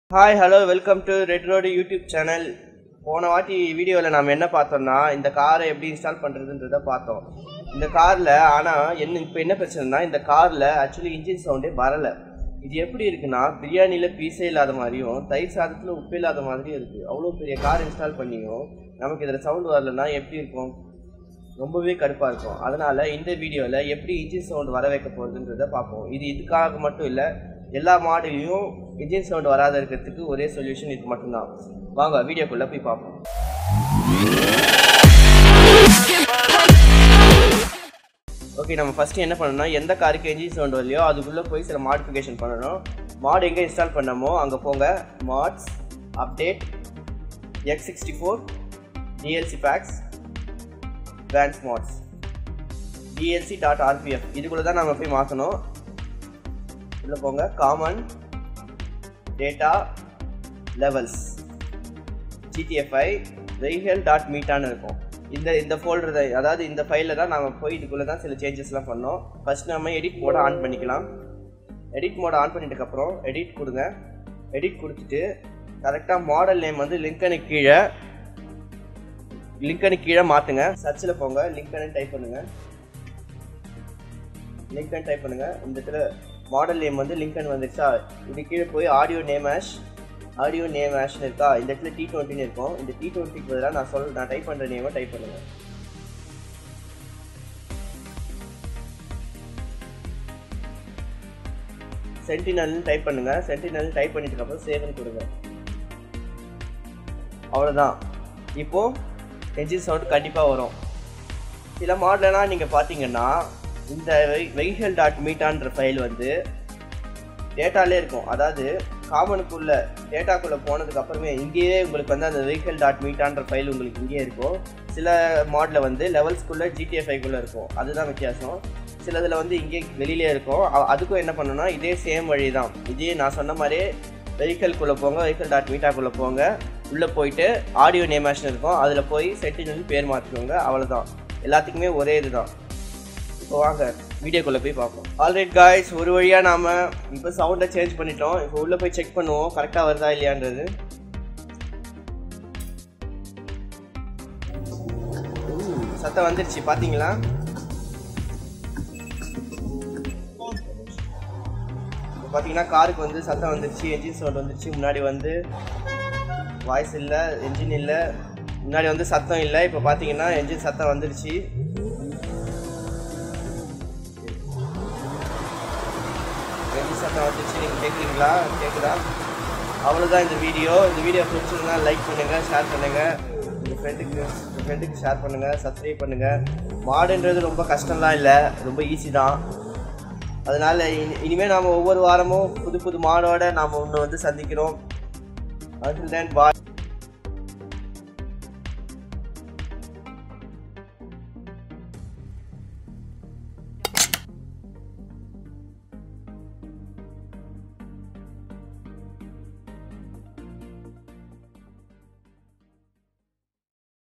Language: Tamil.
hi hello welcome to red road YouTube channel போன வாட்டி வீடியோவில் நாம் என்ன பார்த்தோம்னா இந்த காரை எப்படி இன்ஸ்டால் பண்ணுறதுன்றத பார்த்தோம் இந்த காரில் ஆனால் என்ன இப்போ என்ன பிரச்சனைனா இந்த காரில் ஆக்சுவலி இன்ஜின் சவுண்டே வரலை இது எப்படி இருக்குன்னா பிரியாணியில் பீஸே இல்லாத மாதிரியும் தயிர் சாதத்தில் உப்பு இல்லாத மாதிரியும் இருக்குது அவ்வளோ பெரிய கார் இன்ஸ்டால் பண்ணியும் நமக்கு இதில் சவுண்ட் வரலன்னா எப்படி இருக்கும் ரொம்பவே கடுப்பாக இருக்கும் அதனால் இந்த வீடியோவில் எப்படி இன்ஜின் சவுண்ட் வர வைக்க போகுதுன்றத பார்ப்போம் இது இதுக்காக மட்டும் இல்லை எல்லா மாடலையும் இன்ஜின் சவுண்ட் வராத இருக்கிறதுக்கு ஒரே சொல்யூஷன் இது மட்டும்தான் வாங்க வீடியோக்குள்ளே போய் பார்ப்போம் ஓகே நம்ம ஃபஸ்ட்டு என்ன பண்ணணும்னா எந்த காருக்கு என்ஜின் சவுண்ட் வரலையோ அதுக்குள்ளே போய் சில மாடிஃபிகேஷன் பண்ணணும் மாட் எங்கே இன்ஸ்டால் பண்ணமோ அங்கே போங்க mods update X sixty four DLC packs pants mods DLC dot RPF இதுக்குள்ளே தான் நம்ம போய் மாற்றணும் உள்ளே போங்க common data levels GTFI vehicle dot மீட்டான்னு இருக்கும் இந்த இந்த ஃபோல்டர் தான் அதாவது இந்த ஃபைலில் தான் நம்ம போய் இதுக்குள்ளே தான் சில சேஞ்சஸ்லாம் பண்ணோம் ஃபஸ்ட் நம்ம எடிட் மோட ஆன் பண்ணிக்கலாம் எடிட் மோட ஆன் பண்ணிட்டதுக்கப்புறம் எடிட் கொடுங்க எடிட் கொடுத்துட்டு கரெக்டாக மாடல் நேம் வந்து லிங்கனு கீழே லிங்கனு கீழே மாற்றுங்க சர்ச்சில் போங்க லிங்கனு டைப் பண்ணுங்க லிங்கன் டைப் பண்ணுங்க இந்த இடத்துல மாடல் நேம் வந்து லிங்கன் வந்துருச்சா இது கீழே போய் audio name hash audio name ஆஷ்னு இருக்கா இந்த இடத்துல டி டுவெண்ட்டின்னு இருக்கும் இந்த டி டுவெண்ட்டிக்கு பதிலாக நான் சொல் நான் டைப் பண்ணுற நேமை டைப் பண்ணுங்க சென்டினல்னு டைப் பண்ணுங்க சென்டினல் டைப் பண்ணிட்டு அப்புறம் சேவ்னு கொடுங்க அவ்வளோதான் இப்போ என்ஜின் சவுண்ட் கண்டிப்பாக வரும் சில மாடலெலாம் நீங்கள் பார்த்தீங்கன்னா இந்த வெஹிக்கல் டாட் மீட்டான்ற ஃபைல் வந்து டேட்டாலே இருக்கும் அதாவது காமனுக்குள்ள டேட்டாக்குள்ளே போனதுக்கு அப்புறமே இங்கேயே உங்களுக்கு வந்து அந்த வெஹிக்கல் டாட் மீட்டான்ற ஃபைல் உங்களுக்கு இங்கேயே இருக்கும் சில மாடலில் வந்து லெவல்ஸ்குள்ளே ஜிடிஎஃப்ஐக்குள்ளே இருக்கும் அதுதான் வித்தியாசம் சிலதில் வந்து இங்கே வெளியிலே இருக்கும் அ- அதுக்கும் என்ன பண்ணணும்னா இதே சேம் வழி தான் இதே நான் சொன்ன மாதிரியே வெஹிக்கல்குள்ளே போங்க வெஹிக்கல் டாட் மீட்டாக்குள்ளே போங்க உள்ளே போயிட்டு ஆடியோ நேமேஷன் இருக்கும் அதில் போய் செட்டினல் பேர் மாற்றிக்கோங்க அவ்வளோதான் எல்லாத்துக்குமே ஒரே இதுதான் இப்போ வாங்க வீடியோக்குள்ளே போய் பார்ப்போம் ஆல்ரைட் காய்ஸ் ஒரு வழியாக நாம் இப்போ சவுண்டை சேஞ்ச் பண்ணிட்டோம் இப்போ உள்ளே போய் செக் பண்ணுவோம் கரெக்டாக வருதா இல்லையான்றது ம், சத்தம் வந்துருச்சு பார்த்தீங்களா இப்போ பார்த்தீங்கன்னா காருக்கு வந்து சத்தம் வந்துருச்சு என்ஜின் சவுண்ட் வந்துருச்சு முன்னாடி வந்து வாய்ஸ் இல்லை என்ஜின் இல்லை முன்னாடி வந்து சத்தம் இல்லை இப்போ பார்த்தீங்கன்னா என்ஜின் சத்தம் வந்துருச்சு என்ஜின் சத்தம் வந்துருச்சு நீங்கள் கேட்குறீங்களா கேட்குதா அவ்வளோதான் இந்த வீடியோ இந்த வீடியோ பிடிச்சிருந்தா லைக் பண்ணுங்கள் ஷேர் பண்ணுங்கள் உங்கள் ஃப்ரெண்டுக்கு உங்கள் ஃப்ரெண்டுக்கு ஷேர் பண்ணுங்கள் சப்ஸ்கிரைப் பண்ணுங்கள் மாடுன்றது ரொம்ப கஷ்டம்லாம் இல்லை ரொம்ப ஈஸி தான் அதனால் இனி இனிமேல் நாம் ஒவ்வொரு வாரமும் புது புது மாடோட நாம் ஒன்று வந்து சந்திக்கிறோம் until then bye